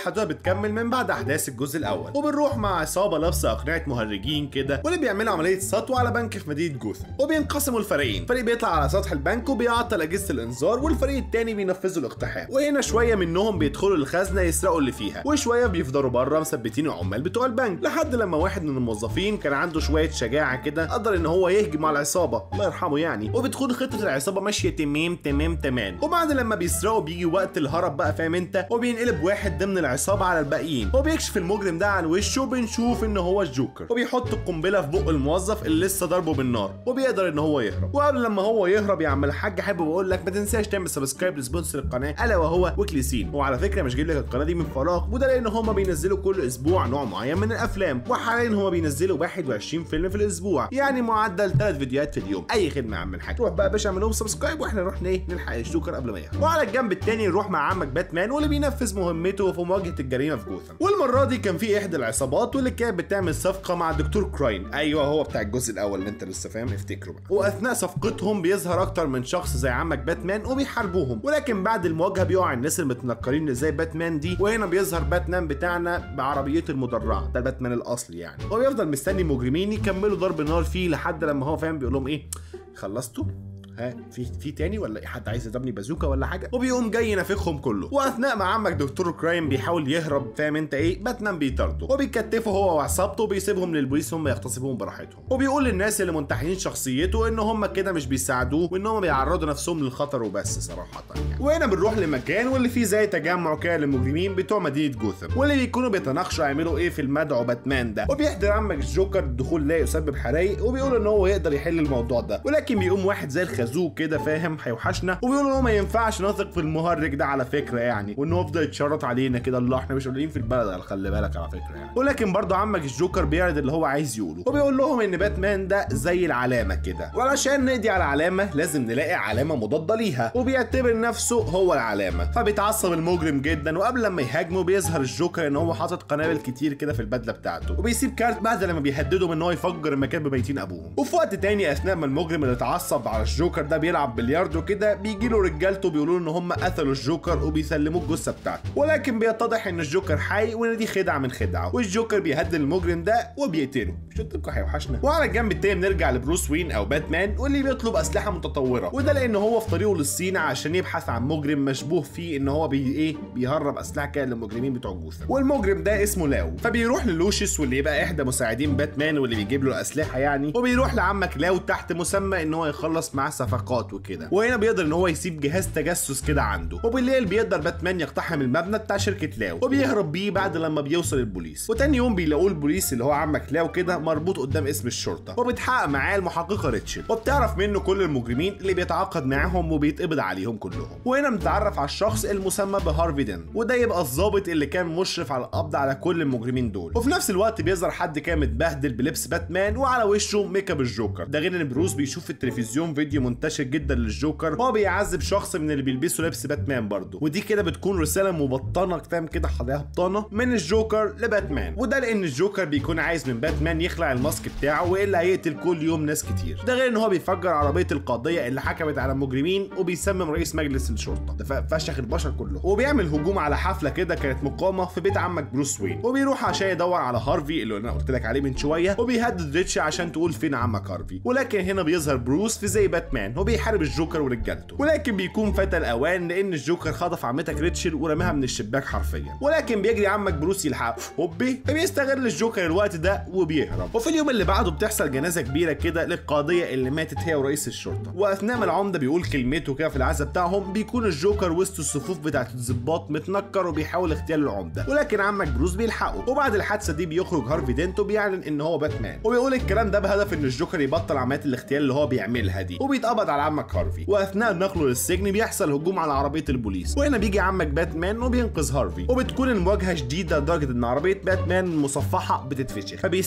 والحدوته بتكمل من بعد احداث الجزء الاول وبنروح مع عصابه لابسه اقنعه مهرجين كده واللي بيعملوا عمليه سطو على بنك في مدينه جوثام وبينقسموا الفريقين فريق بيطلع على سطح البنك وبيعطل اجهزه الانذار والفريق التاني بينفذوا الاقتحام وهنا شويه منهم بيدخلوا الخزنه يسرقوا اللي فيها وشويه بيفضلوا بره مثبتين العمال بتوع البنك لحد لما واحد من الموظفين كان عنده شويه شجاعه كده قدر ان هو يهجم على العصابه الله يرحمه يعني وبتكون خطه العصابه ماشيه تمام تمام تمام وبعد لما بيسرقوا بيجي وقت الهرب بقى فاهم انت وبينقلب واحد ضمن العصابه على الباقيين وبيكشف المجرم ده عن وشه وبنشوف ان هو الجوكر وبيحط القنبله في بق الموظف اللي لسه ضربه بالنار وبيقدر ان هو يهرب وقبل لما هو يهرب يا عم الحاج حابب اقول لك ما تنساش تعمل سبسكرايب لسبونسر القناه الا وهو ويكليسين وعلى فكره مش جايب لك القناه دي من فراغ وده لان هما بينزلوا كل اسبوع نوع معين من الافلام وحاليا هما بينزلوا 21 فيلم في الاسبوع يعني معدل 3 فيديوهات في اليوم اي خدمه يا عم الحاج روح بقى يا باشا اعمل لهم سبسكرايب واحنا نروح ايه نلحق الجوكر قبل ما يهرب وعلى الجنب التاني نروح مع عمك باتمان واللي بينفذ مهمته في مواجهه الجريمه في جوثام والمره دي كان في احدى العصابات واللي كانت بتعمل صفقه مع الدكتور كراين ايوه هو بتاع الجزء الاول اللي انت لسه فاهم افتكره بقى واثناء صفقتهم بيظهر اكتر من شخص زي عمك باتمان وبيحاربوهم ولكن بعد المواجهه بيقع الناس المتنكرين اللي زي باتمان دي وهنا بيظهر باتمان بتاعنا بعربيته المدرعه ده باتمان الاصلي يعني وبيفضل مستني المجرمين يكملوا ضرب نار فيه لحد لما هو فاهم بيقول لهم ايه خلصتوا ها في في تاني ولا إيه؟ حد عايز يضربني بازوكا ولا حاجه وبيقوم جاي نافخهم كله واثناء ما عمك دكتور كرايم بيحاول يهرب فاهم انت ايه باتمان بيطارده وبيكتفه هو وعصابته وبيسيبهم للبوليس هم يغتصبوهم براحتهم وبيقول للناس اللي منتحلين شخصيته ان هم كده مش بيساعدوه وان هم بيعرضوا نفسهم للخطر وبس صراحه يعني وهنا بنروح لمكان واللي فيه زي تجمع كده للمجرمين بتوع مدينه جوثام واللي بيكونوا بيتناقشوا يعملوا ايه في المدعو باتمان ده وبيحضر عمك الجوكر الدخول لا يسبب حرايق وبيقول ان هو يقدر يحل الموضوع ده ولكن بيقوم واحد زي الخازوق كده فاهم هيوحشنا وبيقول ان هو ما ينفعش نثق في المهرج ده على فكره يعني وان هو يفضل يتشرط علينا كده الله احنا مش قليلين في البلد خلي بالك على فكره يعني ولكن برضه عمك الجوكر بيعرض اللي هو عايز يقوله وبيقول لهم ان باتمان ده زي العلامه كده وعلشان نقضي على العلامه لازم نلاقي علامه مضاده ليها وبيعتبر نفسه هو العلامه فبيتعصب المجرم جدا وقبل لما يهاجمه بيظهر الجوكر ان هو حاطط قنابل كتير كده في البدله بتاعته وبيسيب كارت بعد لما بيهددهم ان هو يفجر المكان بميتين ابوهم وفي وقت تاني اثناء ما المجرم اللي اتعصب على الجوكر ده بيلعب بلياردو كده بيجي له رجالته بيقولوا ان هم قتلوا الجوكر وبيسلموه الجثه بتاعته ولكن بيتضح ان الجوكر حي وان دي خدعه من خدعه والجوكر بيهدد المجرم ده وبيقتله مش قلت لكم هيوحشنا وعلى الجنب التاني بنرجع لبروس وين او باتمان واللي بيطلب اسلحه متطوره وده لان هو في طريقه للصين عشان يبحث عن مجرم مشبوه فيه ان هو بي ايه بيهرب اسلحه كده للمجرمين بتوع جوثام والمجرم ده اسمه لاو فبيروح للوشيس واللي يبقى احدى مساعدين باتمان واللي بيجيب له الاسلحه يعني وبيروح لعمك لاو تحت مسمى ان هو يخلص معاه صفقات وكده وهنا بيقدر ان هو يسيب جهاز تجسس كده عنده وبالليل بيقدر باتمان يقتحم المبنى بتاع شركه لاو وبيهرب بيه بعد لما بيوصل البوليس وتاني يوم بيلاقوه البوليس اللي هو عمك لاو كده مربوط قدام اسم الشرطه وبتحقق معاه المحققه ريتشل وبتعرف منه كل المجرمين اللي بيتعاقد معاهم وبيتقبض عليهم كلهم وهنا بنتعرف على الشخص المسمى بهارفي دين وده يبقى الضابط اللي كان مشرف على القبض على كل المجرمين دول وفي نفس الوقت بيظهر حد كان متبهدل بلبس باتمان وعلى وشه ميك اب الجوكر ده غير ان بروس بيشوف في التلفزيون فيديو منتشر جدا للجوكر وهو بيعذب شخص من اللي بيلبسوا لبس باتمان برضه ودي كده بتكون رساله مبطنه فاهم كده حضرتها بطانه من الجوكر لباتمان وده لان الجوكر بيكون عايز من باتمان يخلع الماسك بتاعه والا هيقتل كل يوم ناس كتير ده غير ان هو بيفجر عربيه القضيه اللي حكمت على المجرمين وبيسمم رئيس مجلس الشرطه ده ف- فشخ البشر كلهم وبيعمل هجوم على حفله كده كانت مقامه في بيت عمك بروس وين وبيروح عشان يدور على هارفي اللي انا قلت لك عليه من شويه وبيهدد ريتش عشان تقول فين عمك هارفي ولكن هنا بيظهر بروس في زي باتمان وبيحارب الجوكر ورجالته ولكن بيكون فات الاوان لان الجوكر خطف عمتك ريتشل ورماها من الشباك حرفيا ولكن بيجري عمك بروس يلحقه هوبي فبيستغل الجوكر الوقت ده وبيهرب وفي اليوم اللي بعده بتحصل جنازه كبيره كده للقاضيه اللي ماتت هي ورئيس الشرطه واثناء ما العمده بيقول كلمته كده في العزا بتاعهم بيكون الجوكر وسط الصفوف بتاعت الضباط متنكر وبيحاول اغتيال العمده ولكن عمك بروس بيلحقه وبعد الحادثه دي بيخرج هارفي دينتو بيعلن ان هو باتمان وبيقول الكلام ده بهدف ان الجوكر يبطل عمليات الاغتيال اللي هو بيعملها دي وبيتقبض على عمك هارفي واثناء نقله للسجن بيحصل هجوم على عربيه البوليس وهنا بيجي عمك باتمان وبينقذ هارفي وبتكون المواجهه شديده لدرجه ان عربيه باتمان المصفحه بتتفشخ فبيستخدم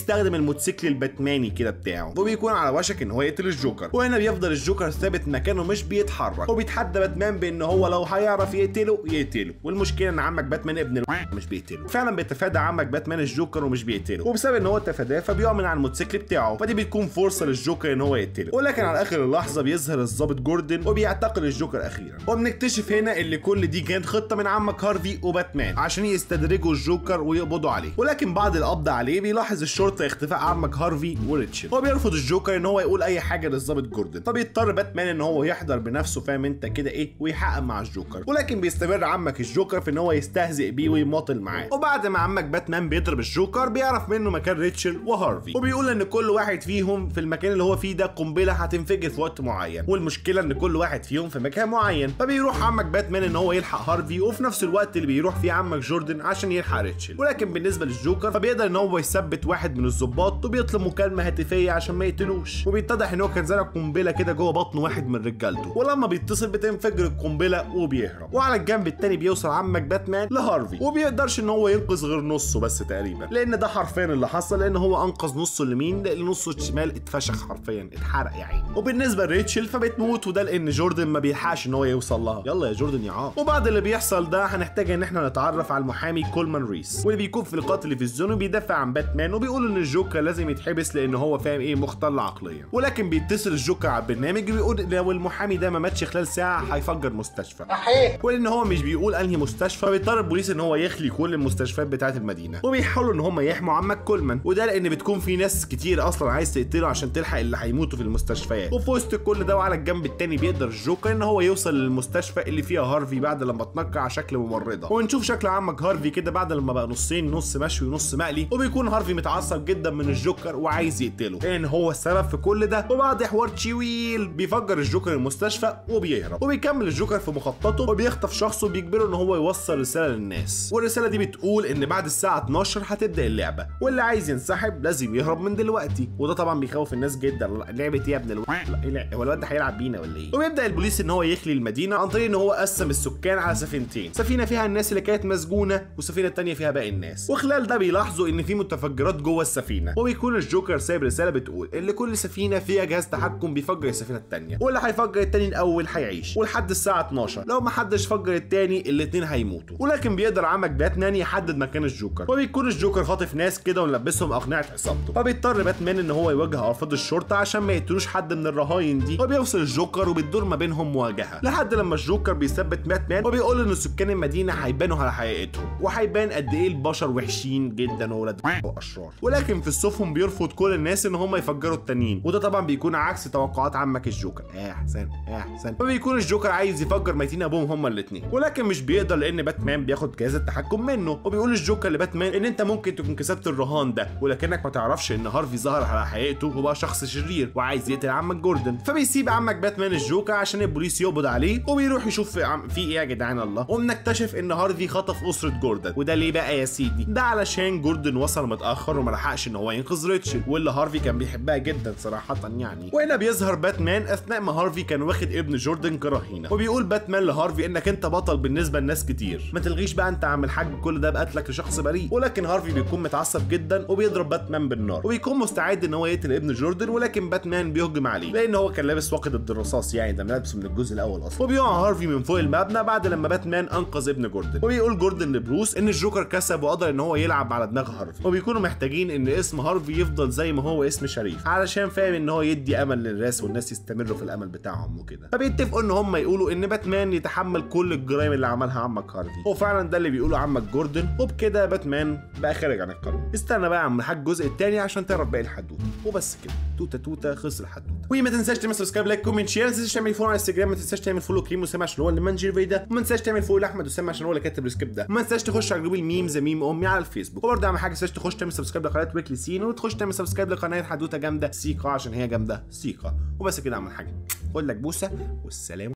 الموتوسيكل الباتماني كده بتاعه وبيكون على وشك ان هو يقتل الجوكر وهنا بيفضل الجوكر ثابت مكانه مش بيتحرك وبيتحدى باتمان بان هو لو هيعرف يقتله يقتله والمشكله ان عمك باتمان ابن ال... مش بيقتله فعلا بيتفادى عمك باتمان الجوكر ومش بيقتله وبسبب ان هو تفاداه فبيقع من على الموتوسيكل بتاعه فدي بتكون فرصه للجوكر ان هو يقتله ولكن على اخر اللحظه بيظهر الضابط جوردن وبيعتقل الجوكر اخيرا وبنكتشف هنا ان كل دي كانت خطه من عمك هارفي وباتمان عشان يستدرجوا الجوكر ويقبضوا عليه ولكن بعد القبض عليه بيلاحظ الشرطه اختفاء عمك هارفي وريتشل هو بيرفض الجوكر ان هو يقول اي حاجه للضابط جوردن فبيضطر باتمان ان هو يحضر بنفسه فاهم انت كده ايه ويحقق مع الجوكر ولكن بيستمر عمك الجوكر في ان هو يستهزئ بيه ويماطل معاه وبعد ما عمك باتمان بيضرب الجوكر بيعرف منه مكان ريتشل وهارفي وبيقول ان كل واحد فيهم في المكان اللي هو فيه ده قنبله هتنفجر في وقت معين والمشكله ان كل واحد فيهم في مكان معين فبيروح عمك باتمان ان هو يلحق هارفي وفي نفس الوقت اللي بيروح فيه عمك جوردن عشان يلحق ريتشل ولكن بالنسبه للجوكر فبيقدر ان هو يثبت واحد من الظباط وبيطلب مكالمه هاتفيه عشان ما يقتلوش وبيتضح ان هو كان زارع قنبله كده جوه بطن واحد من رجالته ولما بيتصل بتنفجر القنبله وبيهرب وعلى الجنب التاني بيوصل عمك باتمان لهارفي وبيقدرش ان هو ينقذ غير نصه بس تقريبا لان ده حرفيا اللي حصل لان هو انقذ نصه اليمين لان نصه الشمال اتفشخ حرفيا اتحرق يا عيني وبالنسبه لريتشل فبتموت وده لان جوردن ما بيلحقش ان هو يوصل لها يلا يا جوردن يا عاق وبعد اللي بيحصل ده هنحتاج ان احنا نتعرف على المحامي كولمان ريس واللي بيكون في لقاء تلفزيوني بيدافع عن باتمان وبيقول ان الجوكر لازم يتحبس لان هو فاهم ايه مختل عقليا ولكن بيتصل الجوكر على البرنامج وبيقول ان لو المحامي ده ما ماتش خلال ساعه هيفجر مستشفى ولان هو مش بيقول انهي مستشفى بيضطر البوليس ان هو يخلي كل المستشفيات بتاعه المدينه وبيحاولوا ان هم يحموا عمك كولمان وده لان بتكون في ناس كتير اصلا عايز تقتله عشان تلحق اللي هيموتوا في المستشفيات وفي وسط كل ده وعلى الجنب التاني بيقدر الجوكر ان هو يوصل للمستشفى اللي فيها هارفي بعد لما اتنكر على شكل ممرضه ونشوف شكل عمك هارفي كده بعد لما بقى نصين نص مشوي ونص مقلي وبيكون هارفي متعصب جدا من الجوكر وعايز يقتله لان هو السبب في كل ده وبعد حوار طويل بيفجر الجوكر المستشفى وبيهرب وبيكمل الجوكر في مخططه وبيخطف شخص وبيجبره ان هو يوصل رساله للناس والرساله دي بتقول ان بعد الساعه 12 هتبدا اللعبه واللي عايز ينسحب لازم يهرب من دلوقتي وده طبعا بيخوف الناس جدا لعبه ايه يا ابن الواد هو الواد ده هيلعب بينا ولا ايه وبيبدا البوليس ان هو يخلي المدينه عن طريق ان هو قسم السكان على سفينتين سفينه فيها الناس اللي كانت مسجونه والسفينه الثانيه فيها باقي الناس وخلال ده بيلاحظوا ان في متفجرات جوه السفينه وبيكون الجوكر سايب رساله بتقول ان كل سفينه فيها جهاز تحكم بيفجر السفينه الثانيه واللي هيفجر الثاني الاول هيعيش ولحد الساعه 12 لو ما حدش فجر الثاني الاثنين هيموتوا ولكن بيقدر عمك باتمان يحدد مكان الجوكر وبيكون الجوكر خاطف ناس كده وملبسهم اقنعه عصابته فبيضطر باتمان ان هو يواجه افراد الشرطه عشان ما يقتلوش حد من الرهاين دي وبيوصل الجوكر وبتدور ما بينهم مواجهه لحد لما الجوكر بيثبت باتمان وبيقول ان سكان المدينه هيبانوا على حقيقتهم وهيبان قد ايه البشر وحشين جدا وولاد واشرار ولكن في صفهم بيرفض كل الناس ان هم يفجروا التانيين وده طبعا بيكون عكس توقعات عمك الجوكر يا احسن يا احسن فبيكون الجوكر عايز يفجر ميتين ابوهم هما الاثنين ولكن مش بيقدر لان باتمان بياخد جهاز التحكم منه وبيقول الجوكر لباتمان ان انت ممكن تكون كسبت الرهان ده ولكنك ما تعرفش ان هارفي ظهر على حقيقته وبقى شخص شرير وعايز يقتل عمك جوردن فبيسيب عمك باتمان الجوكر عشان البوليس يقبض عليه وبيروح يشوف في, عم... في ايه يا جدعان الله وبنكتشف ان هارفي خطف اسره جوردن وده ليه بقى يا سيدي ده علشان جوردن وصل متاخر وما لحقش ان هو ينقذ ريتشل واللي هارفي كان بيحبها جدا صراحه يعني وهنا بيظهر باتمان اثناء ما هارفي كان واخد ابن جوردن كرهينه وبيقول باتمان لهارفي انك انت بطل بالنسبه لناس كتير ما تلغيش بقى انت عم الحاج كل ده بقتلك لشخص بريء ولكن هارفي بيكون متعصب جدا وبيضرب باتمان بالنار وبيكون مستعد ان هو يقتل ابن جوردن ولكن باتمان بيهجم عليه لان هو كان لابس واقي ضد الرصاص يعني ده لابسه من الجزء الاول اصلا وبيقع هارفي من فوق المبنى بعد لما باتمان انقذ ابن جوردن وبيقول جوردن لبروس ان الجوكر كسب وقدر ان هو يلعب على دماغ هارفي وبيكونوا محتاجين ان اسم هارفي يفضل زي ما هو اسم شريف علشان فاهم ان هو يدي امل للناس والناس يستمروا في الامل بتاعهم وكده فبيتفقوا ان هم يقولوا ان باتمان يتحمل كل الجرائم اللي عملها عمك هارفي وفعلا ده اللي بيقوله عمك جوردن وبكده باتمان بقى خارج عن القانون استنى بقى يا عم الحاج الجزء الثاني عشان تعرف باقي الحدوته وبس كده توته توته خلص الحدوته وما تنساش تعمل سبسكرايب لايك كومنت شير ما تنساش تعمل فولو على انستجرام ما تنساش تعمل فولو كريم وسام عشان هو اللي منجر الفيديو ده وما تنساش تعمل فولو لاحمد وسام عشان هو اللي كاتب السكريبت ده وما تنساش تخش على جروب الميمز ميم امي على الفيسبوك وبرضه اعمل حاجه تنساش تخش تعمل سبسكرايب لقناه ويكلي سين وتخش تعمل سبسكرايب لقناه حدوته جامده سيكا عشان هي جامده سيكا وبس كده اعمل حاجه خد لك بوسه والسلام